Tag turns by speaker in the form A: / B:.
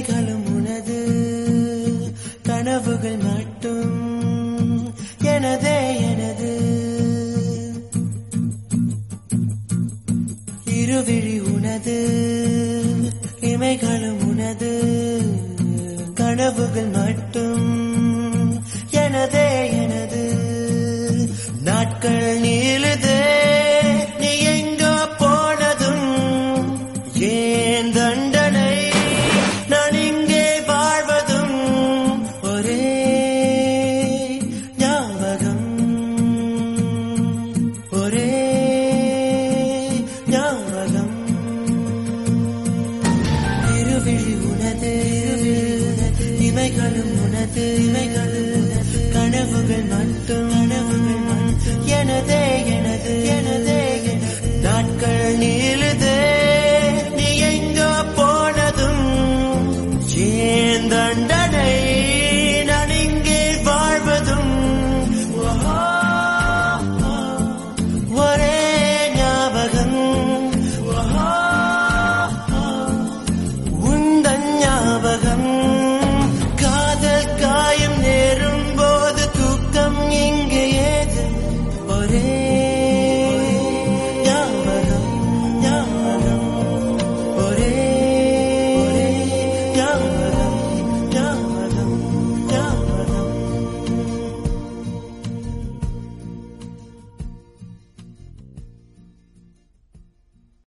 A: இமைகளும் உனது கனவுகள் மட்டும் எனதே எனது இருவிழி உனது இமைகளும் உனது கனவுகள் மட்டும் எனதே எனது நாட்கள் நீளுதே நீ எங்கோ போனதும் ஏன் தண்டனை நான் இங்கே வாழ்வதும் ஒரே ஞாபகம் ஒரே ஞாபகம் இருவிழி உனது இமைகளும் உனது இமைகள்